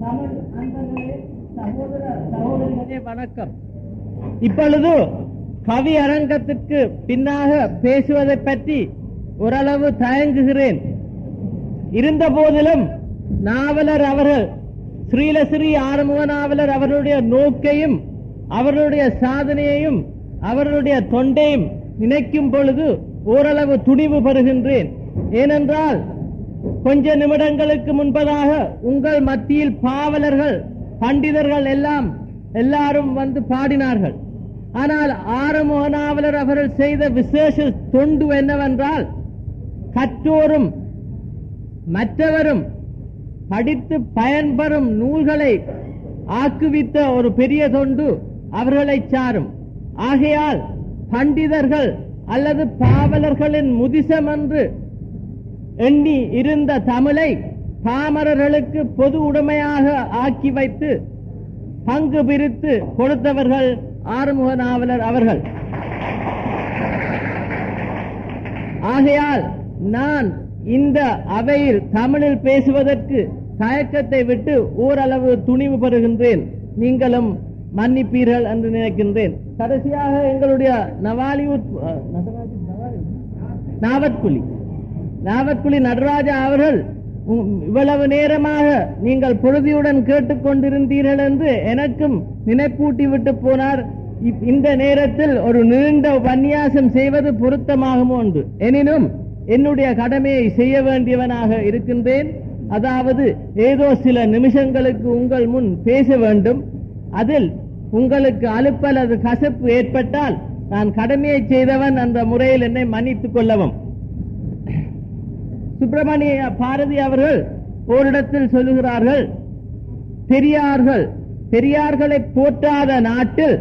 தமிழ் அன்பர்களே சகோதர சகோதரிகளே வணக்கம் இப்பொழுது கவி அரங்கத்திற்கு பின்னாக பேசுவதை பற்றி ஓரளவு தயங்குகிறேன் இருந்த போதிலும் நாவலர் அவர்கள் ஸ்ரீலஸ்ரீ ஆறுமுக நாவலர் அவர்களுடைய நோக்கையும் அவர்களுடைய சாதனையையும் அவர்களுடைய தொண்டையும் நினைக்கும் பொழுது ஓரளவு துணிவு பெறுகின்றேன் ஏனென்றால் கொஞ்ச நிமிடங்களுக்கு முன்பதாக உங்கள் மத்தியில் பாவலர்கள் பண்டிதர்கள் எல்லாம் எல்லாரும் வந்து பாடினார்கள் ஆனால் ஆறுமுக நாவலர் அவர்கள் செய்த விசேஷ தொண்டு என்னவென்றால் கற்றோரும் மற்றவரும் படித்து பயன்பெறும் நூல்களை ஆக்குவித்த ஒரு பெரிய தொண்டு அவர்களை சாரும் ஆகையால் பண்டிதர்கள் அல்லது பாவலர்களின் முதிசம் என்று எண்ணி இருந்த தமிழை பாமரர்களுக்கு பொது உடைமையாக ஆக்கி வைத்து பங்கு பிரித்து கொடுத்தவர்கள் ஆறுமுக நாவலர் அவர்கள் ஆகையால் நான் இந்த அவையில் தமிழில் பேசுவதற்கு தயக்கத்தை விட்டு ஓரளவு துணிவு பெறுகின்றேன் நீங்களும் மன்னிப்பீர்கள் என்று நினைக்கின்றேன் கடைசியாக எங்களுடைய நவாலியூர் அஹ், நடராஜ- நவாலி- நாவற்குழி நாவற்குழி நடராஜா அவர்கள் உம், இவ்வளவு நேரமாக நீங்கள் பொழுதியுடன் கேட்டுக்கொண்டிருந்தீர்கள் என்று எனக்கும் நினைப்பூட்டி விட்டு போனார் இப்- இந்த நேரத்தில் ஒரு நீண்ட உபன்யாசம் செய்வது பொருத்தமாகுமோ என்று எனினும் என்னுடைய கடமையை செய்ய வேண்டியவனாக இருக்கின்றேன் அதாவது ஏதோ சில நிமிஷங்களுக்கு உங்கள் முன் பேச வேண்டும் அதில் உங்களுக்கு அலுப்பு அல்லது கசப்பு ஏற்பட்டால் நான் கடமையை செய்தவன் என்ற முறையில் என்னை மன்னித்துக் கொள்ளவும் சுப்பிரமணிய பாரதி அவர்கள் ஓரிடத்தில் சொல்லுகிறார்கள் பெரியார்கள் பெரியார்களை போற்றாத நாட்டில்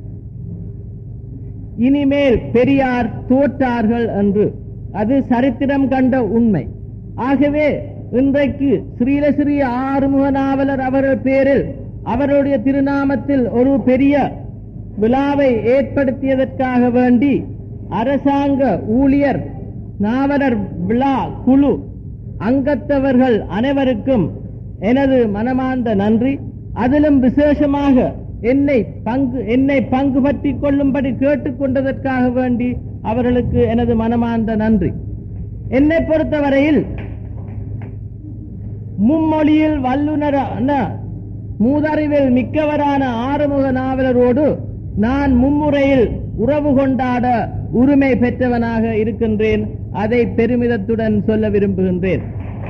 இனிமேல் பெரியார் தோற்றார்கள் என்று அது சரித்திரம் கண்ட உண்மை ஆகவே இன்றைக்கு ஸ்ரீலஸ்ரீ ஆறுமுக நாவலர் அவர்கள் பேரில் அவருடைய திருநாமத்தில் ஒரு பெரிய விழாவை ஏற்படுத்தியதற்காக வேண்டி அரசாங்க ஊழியர் நாவலர் விழா குழு அங்கத்தவர்கள் அனைவருக்கும் எனது மனமார்ந்த நன்றி அதிலும் விசேஷமாக என்னை பங்கு என்னை பங்கு பற்றிக் கொள்ளும்படி கேட்டுக்கொண்டதற்காக வேண்டி அவர்களுக்கு எனது மனமார்ந்த நன்றி என்னை பொறுத்தவரையில் மும்மொழியில் வல்லுநரான மூதறிவில் மிக்கவரான ஆறுமுக நாவலரோடு நான் மும்முறையில் உறவு கொண்டாட உரிமை பெற்றவனாக இருக்கின்றேன் அதை பெருமிதத்துடன் சொல்ல விரும்புகின்றேன்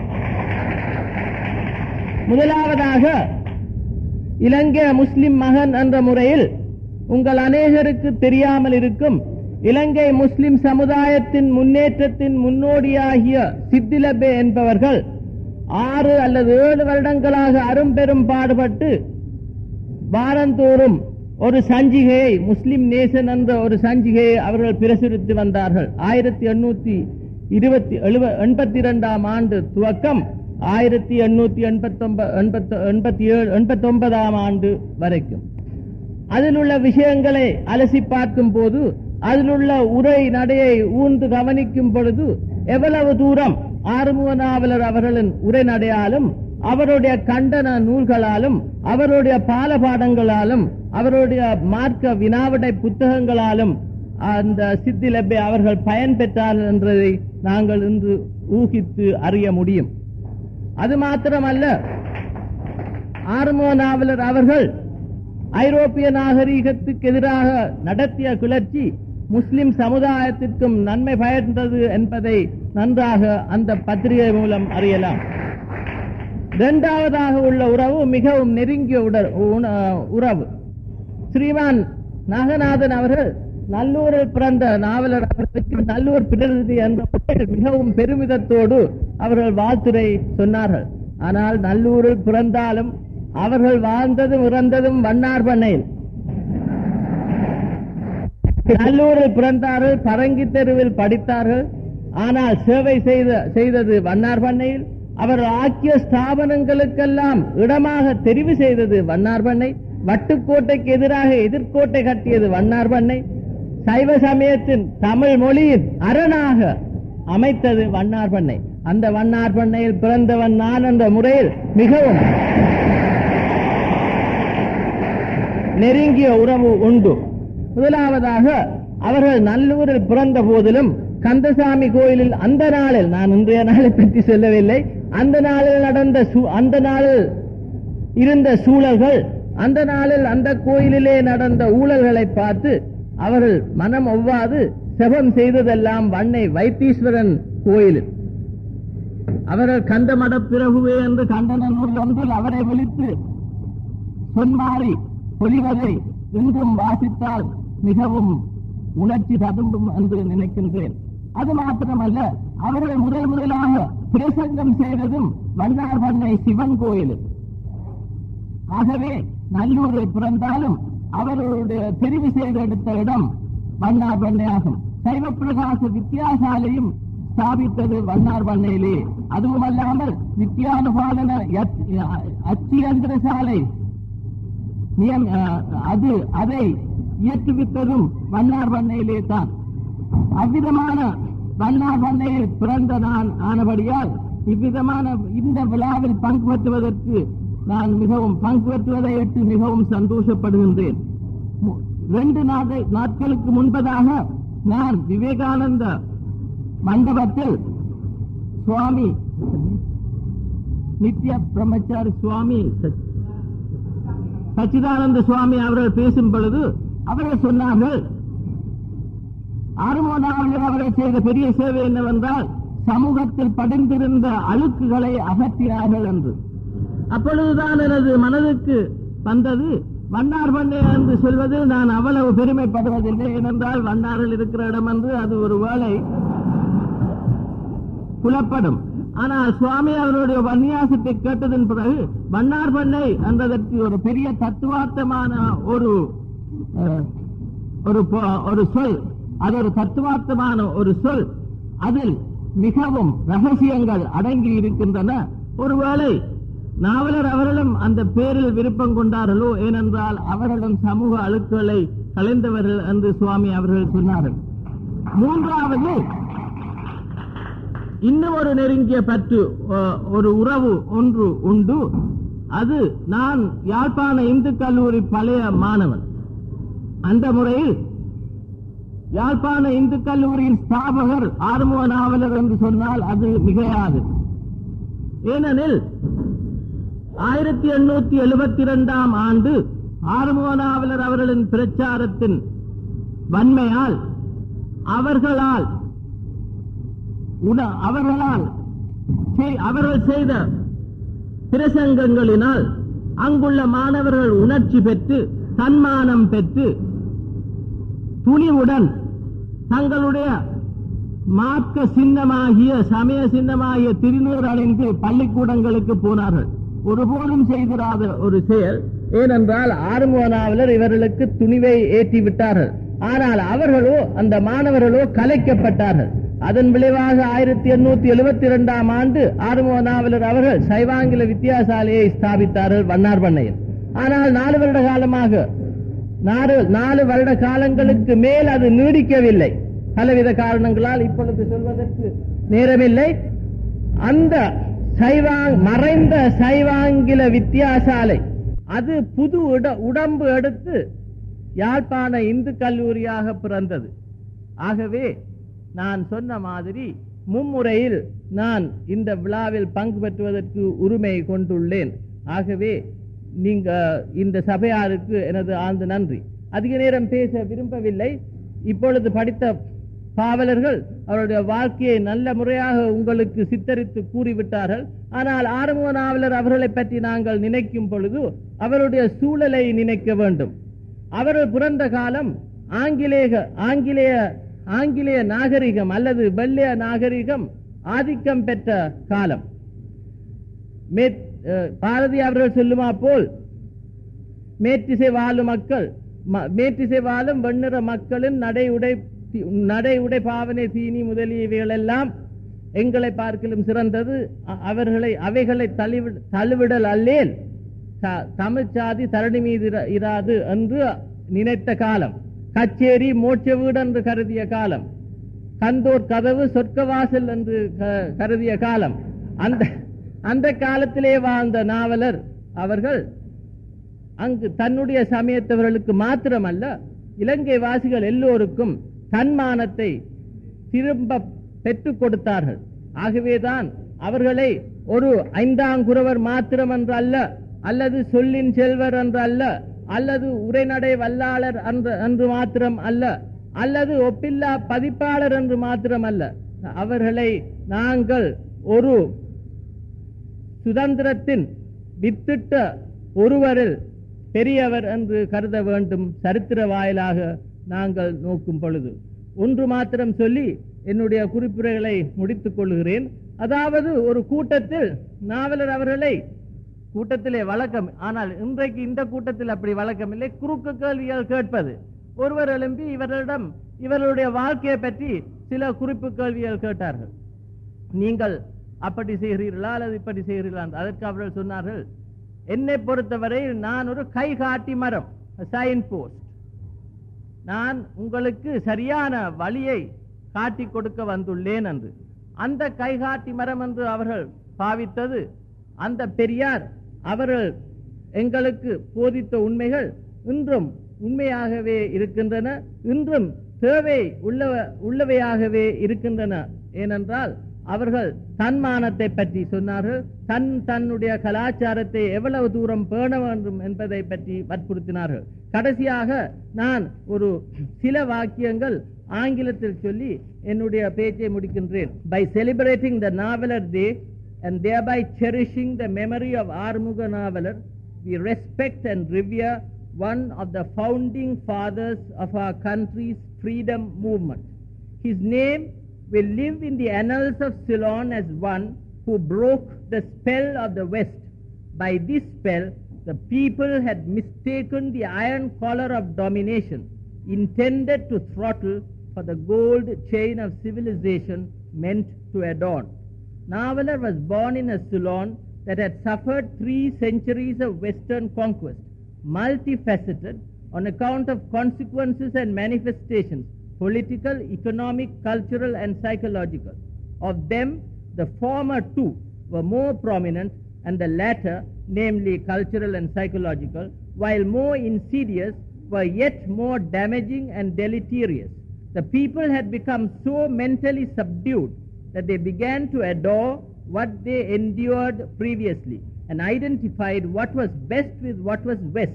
முதலாவதாக இலங்கை முஸ்லிம் மகன் என்ற முறையில் உங்கள் அநேகருக்கு தெரியாமல் இருக்கும் இலங்கை முஸ்லிம் சமுதாயத்தின் முன்னேற்றத்தின் முன்னோடியாகிய சித்திலபே என்பவர்கள் ஆறு அல்லது ஏழு வருடங்களாக அரும்பெரும் பாடுபட்டு வாரந்தோறும் ஒரு சஞ்சிகையை முஸ்லிம் நேசன் என்ற ஒரு சஞ்சிகையை அவர்கள் பிரசுரித்து வந்தார்கள் ஆயிரத்தி எண்ணூத்தி இருபத்தி எழுப- எண்பத்தி இரண்டாம் ஆண்டு துவக்கம் ஆயிரத்தி எண்ணூத்தி எண்பத்தி எண்பத்தி ஏழு எண்பத்தி ஒன்பதாம் ஆண்டு வரைக்கும் அதில் உள்ள விஷயங்களை அலசி பார்க்கும் போது அதில் உள்ள உரை நடையை ஊர்ந்து கவனிக்கும் பொழுது எவ்வளவு தூரம் ஆறுமுக நாவலர் அவர்களின் உரை நடையாலும் அவருடைய கண்டன நூல்களாலும் அவருடைய பாலபாடங்களாலும் அவருடைய மார்க்க வினாவிடை புத்தகங்களாலும் அந்த சித்திலப்பை அவர்கள் பயன் பெற்றார்கள் என்றதை நாங்கள் இன்று ஊகித்து அறிய முடியும் அது மாத்திரமல்ல ஆறுமுக நாவலர் அவர்கள் ஐரோப்பிய நாகரீகத்துக்கு எதிராக நடத்திய கிளர்ச்சி முஸ்லிம் சமுதாயத்திற்கும் நன்மை பயந்தது என்பதை நன்றாக அந்த பத்திரிகை மூலம் அறியலாம் இரண்டாவதாக உள்ள உறவு மிகவும் நெருங்கிய உடல் உண- உறவு ஸ்ரீமான் நாகநாதன் அவர்கள் நல்லூரில் பிறந்த நாவலர் அவர்களுக்கு நல்லூர் பிரதிநிதி என்ற முறையில் மிகவும் பெருமிதத்தோடு அவர்கள் வாழ்த்துரை சொன்னார்கள் ஆனால் நல்லூரில் பிறந்தாலும் அவர்கள் வாழ்ந்ததும் இறந்ததும் வண்ணார் பண்ணையில் நல்லூரில் பிறந்தார்கள் பரங்கி தெருவில் படித்தார்கள் ஆனால் சேவை செய்த செய்தது வண்ணார் பண்ணையில் அவர் ஆக்கிய ஸ்தாபனங்களுக்கெல்லாம் இடமாக தெரிவு செய்தது வண்ணார் பண்ணை வட்டுக்கோட்டைக்கு எதிராக எதிர்கோட்டை கட்டியது வண்ணார் பண்ணை சைவ சமயத்தின் தமிழ் மொழியின் அரணாக அமைத்தது வண்ணார் பண்ணை அந்த வண்ணார் பண்ணையில் பிறந்தவன் நான் என்ற முறையில் மிகவும் நெருங்கிய உறவு உண்டு முதலாவதாக அவர்கள் நல்லூரில் பிறந்த போதிலும் கந்தசாமி கோயிலில் அந்த நாளில் நான் இன்றைய நாளை பற்றி சொல்லவில்லை அந்த நாளில் நடந்த சூ- அந்த நாளில் இருந்த சூழல்கள் அந்த நாளில் அந்த கோயிலிலே நடந்த ஊழல்களை பார்த்து அவர்கள் மனம் ஒவ்வாது செபம் செய்ததெல்லாம் வண்ணை வைத்தீஸ்வரன் கோயிலில் அவர்கள் கண்டமட பிறகுவே என்று கண்டன நூல் ஒன்றில் அவரை விழித்து சொன்மாறி பொலிவதை இன்றும் வாசித்தால் மிகவும் உணர்ச்சி ததும்பும் என்று நினைக்கின்றேன் அது மாத்திரமல்ல அவர்கள் முதல் முதலாக பிரசங்கம் செய்ததும் வல்லார் பண்ணை சிவன் கோயிலில் ஆகவே நல்லூரில் பிறந்தாலும் அவர்களுடைய தெரிவு செய்து எடுத்த இடம் வண்ணார் பண்ணையாகும் சைவ பிரகாச வித்தியாசாலையும் ஸ்தாபித்தது வண்ணார் பண்ணையிலே அதுவும் அல்லாமல் வித்யானுபாலன அச்சியந்திர சாலை நியம்- அஹ், அது அதை இயற்றுவித்ததும் வண்ணார் பண்ணையிலே தான் அவ்விதமான வண்ணார் பண்ணையில் பிறந்த நான் ஆனபடியால் இவ்விதமான இந்த விழாவில் பங்கு பெற்றுவதற்கு நான் மிகவும் பங்கு பெற்றுவதை எட்டு மிகவும் சந்தோஷப்படுகின்றேன் மு- ரெண்டு நாளை- நாட்களுக்கு முன்பதாக நான் விவேகானந்த மண்டபத்தில் சுவாமி நித்ய பிரம்மச்சாரி சுவாமி சச்- சச்சிதானந்த சுவாமி அவர்கள் பேசும் பொழுது அவர்கள் சொன்னார்கள் ஆறுமோனாவில் அவர்கள் செய்த பெரிய சேவை என்னவென்றால் சமூகத்தில் படிந்திருந்த அழுக்குகளை அகற்றினார்கள் என்று அப்பொழுதுதான் எனது மனதுக்கு வந்தது வண்ணார் பண்ணை என்று சொல்வதில் நான் அவ்வளவு பெருமைப்படுவதில்லை ஏனென்றால் வண்ணாரில் இருக்கிற இடம் என்று அது ஒரு வேளை புலப்படும் ஆனால் சுவாமி அவருடைய வன்னியாசத்தை கேட்டதன் பிறகு வண்ணார் பண்ணை என்றதற்கு ஒரு பெரிய தத்துவார்த்தமான ஒரு அஹ், ஒரு பொ- ஒரு சொல் அது ஒரு தத்துவார்த்தமான ஒரு சொல் அதில் மிகவும் ரகசியங்கள் அடங்கி இருக்கின்றன ஒருவேளை நாவலர் அவர்களும் அந்த பேரில் விருப்பம் கொண்டார்களோ ஏனென்றால் அவர்களும் சமூக அழுக்குகளை கலைந்தவர்கள் என்று சுவாமி அவர்கள் சொன்னார்கள் மூன்றாவது இன்னும் ஒரு நெருங்கிய பற்று அஹ், ஒரு உறவு ஒன்று உண்டு அது நான் யாழ்ப்பாண இந்து கல்லூரி பழைய மாணவன் அந்த முறையில் யாழ்ப்பாண இந்து கல்லூரியின் ஸ்தாபகர் ஆறுமுக நாவலர் என்று சொன்னால் அது மிகையாது ஏனெனில் ஆயிரத்தி எண்ணூத்தி எழுபத்தி இரண்டாம் ஆண்டு ஆறுமுக நாவலர் அவர்களின் பிரச்சாரத்தின் வன்மையால் அவர்களால் உண- அவர்களால் செய்- அவர்கள் செய்த பிரசங்கங்களினால் அங்குள்ள மாணவர்கள் உணர்ச்சி பெற்று தன்மானம் பெற்று துணிவுடன் தங்களுடைய மார்க்க சின்னமாகிய சமய சின்னமாகிய திருநூறு அணிந்து பள்ளிக்கூடங்களுக்கு போனார்கள் ஒருபோதும் செய்திராத ஒரு செயல் ஏனென்றால் ஆறுமுக நாவலர் இவர்களுக்கு துணிவை ஏற்றி விட்டார்கள் ஆனால் அவர்களோ அந்த மாணவர்களோ கலைக்கப்பட்டார்கள் அதன் விளைவாக ஆயிரத்தி எண்ணூத்தி எழுபத்தி இரண்டாம் ஆண்டு ஆறுமுக நாவலர் அவர்கள் சைவாங்கில வித்தியாசாலையை ஸ்தாபித்தார்கள் வண்ணார் பண்ணையில் ஆனால் நாலு வருட காலமாக நாலு நாலு வருட காலங்களுக்கு மேல் அது நீடிக்கவில்லை பலவித காரணங்களால் இப்பொழுது சொல்வதற்கு நேரமில்லை அந்த சைவாங் மறைந்த சைவாங்கில வித்தியாசாலை அது புது உட- உடம்பு எடுத்து யாழ்ப்பாண இந்து கல்லூரியாக பிறந்தது ஆகவே நான் சொன்ன மாதிரி மும்முறையில் நான் இந்த விழாவில் பங்கு பெற்றுவதற்கு உரிமை கொண்டுள்ளேன் ஆகவே நீங்க இந்த சபையாருக்கு எனது ஆழ்ந்த நன்றி அதிக நேரம் பேச விரும்பவில்லை இப்பொழுது படித்த பாவலர்கள் அவருடைய வாழ்க்கையை நல்ல முறையாக உங்களுக்கு சித்தரித்து கூறிவிட்டார்கள் ஆனால் ஆறுமுக நாவலர் அவர்களை பற்றி நாங்கள் நினைக்கும் பொழுது அவருடைய சூழலை நினைக்க வேண்டும் அவர்கள் பிறந்த காலம் ஆங்கிலேய ஆங்கிலேய ஆங்கிலேய நாகரிகம் அல்லது வெள்ளைய நாகரிகம் ஆதிக்கம் பெற்ற காலம் மே- அஹ், பாரதி அவர்கள் சொல்லுமா போல் மேற்றிசை வாழும் மக்கள் ம- மேற்றிசை வாழும் வெண்ணிற மக்களின் நடை உடை தி- நடை உடை பாவனை தீனி முதலியவைகள் எல்லாம் எங்களை பார்க்கலும் சிறந்தது அ- அவர்களை அவைகளை தழுவி தழுவிடல் அல்லேல் த- தமிழ் சாதி தரணி மீது இர- இராது என்று நினைத்த காலம் கச்சேரி மோட்ச வீடு என்று கருதிய காலம் கந்தோர் கதவு சொர்க்கவாசல் என்று க- கருதிய காலம் அந்த அந்த காலத்திலே வாழ்ந்த நாவலர் அவர்கள் அங்கு தன்னுடைய சமயத்தவர்களுக்கு மாத்திரமல்ல இலங்கை வாசிகள் எல்லோருக்கும் தன்மானத்தை திரும்ப பெற்றுக் கொடுத்தார்கள் ஆகவேதான் அவர்களை ஒரு ஐந்தாங்குறவர் மாத்திரம் என்று அல்ல அல்லது சொல்லின் செல்வர் என்று அல்ல அல்லது உரைநடை வல்லாளர் என்று என்று மாத்திரம் அல்ல அல்லது ஒப்பில்லா பதிப்பாளர் என்று மாத்திரம் அல்ல அவர்களை நாங்கள் ஒரு சுதந்திரத்தின் வித்திட்ட ஒருவரில் பெரியவர் என்று கருத வேண்டும் சரித்திர வாயிலாக நாங்கள் நோக்கும் பொழுது ஒன்று மாத்திரம் சொல்லி என்னுடைய குறிப்புரைகளை முடித்துக் கொள்கிறேன் அதாவது ஒரு கூட்டத்தில் நாவலர் அவர்களை கூட்டத்திலே வழக்கம் ஆனால் இன்றைக்கு இந்த கூட்டத்தில் அப்படி வழக்கம் இல்லை குறுக்கு கேள்விகள் கேட்பது ஒருவர் எழும்பி இவர்களிடம் இவர்களுடைய வாழ்க்கையை பற்றி சில குறிப்பு கேள்விகள் கேட்டார்கள் நீங்கள் அப்படி செய்கிறீர்களா அல்லது இப்படி செய்கிறீர்களா என்று. அதற்கு அவர்கள் சொன்னார்கள் என்னை பொறுத்தவரை நான் ஒரு கை காட்டி மரம் சைன் போஸ்ட் நான் உங்களுக்கு சரியான வழியை காட்டி கொடுக்க வந்துள்ளேன் என்று அந்த கைகாட்டி மரம் என்று அவர்கள் பாவித்தது அந்த பெரியார் அவர்கள் எங்களுக்கு போதித்த உண்மைகள் இன்றும் உண்மையாகவே இருக்கின்றன இன்றும் தேவை உள்ளவ உள்ளவையாகவே இருக்கின்றன ஏனென்றால் அவர்கள் தன்மானத்தை பற்றி சொன்னார்கள் தன் தன்னுடைய கலாச்சாரத்தை எவ்வளவு தூரம் பேண வேண்டும் என்பதை பற்றி வற்புறுத்தினார்கள் கடைசியாக நான் ஒரு சில வாக்கியங்கள் ஆங்கிலத்தில் சொல்லி என்னுடைய பேச்சை முடிக்கின்றேன் by celebrating the Navalar day and thereby cherishing the memory of Armuga Navalar, we respect and revere one of the founding fathers of our country's freedom movement. His name will live in the annals of Ceylon as one who broke the spell of the West. By this spell, the people had mistaken the iron collar of domination intended to throttle for the gold chain of civilization meant to adorn. Navalar was born in a Ceylon that had suffered three centuries of Western conquest, multifaceted on account of consequences and manifestations, political, economic, cultural, and psychological. Of them, the former two were more prominent, and the latter, namely cultural and psychological, while more insidious, were yet more damaging and deleterious. The people had become so mentally subdued that they began to adore what they endured previously and identified what was best with what was West.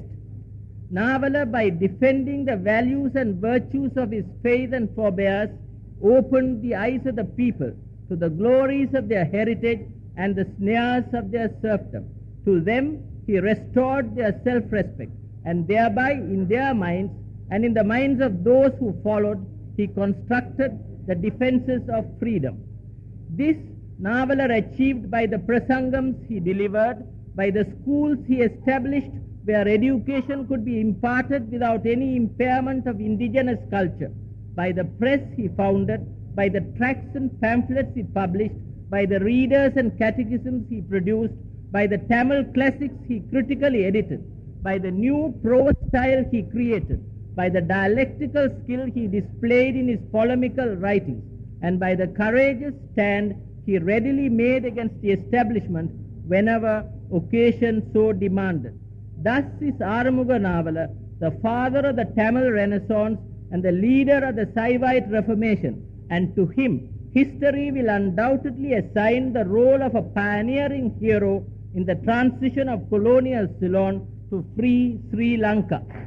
Navala, by defending the values and virtues of his faith and forebears, opened the eyes of the people to the glories of their heritage and the snares of their serfdom. To them he restored their self-respect, and thereby in their minds and in the minds of those who followed, he constructed the defenses of freedom. This Navalar achieved by the prasangams he delivered, by the schools he established where education could be imparted without any impairment of indigenous culture, by the press he founded, by the tracts and pamphlets he published, by the readers and catechisms he produced, by the Tamil classics he critically edited, by the new prose style he created, by the dialectical skill he displayed in his polemical writings, and by the courageous stand he readily made against the establishment whenever occasion so demanded. Thus is Aramuga Navala, the father of the Tamil Renaissance and the leader of the Saivite Reformation, and to him history will undoubtedly assign the role of a pioneering hero in the transition of colonial Ceylon to free Sri Lanka.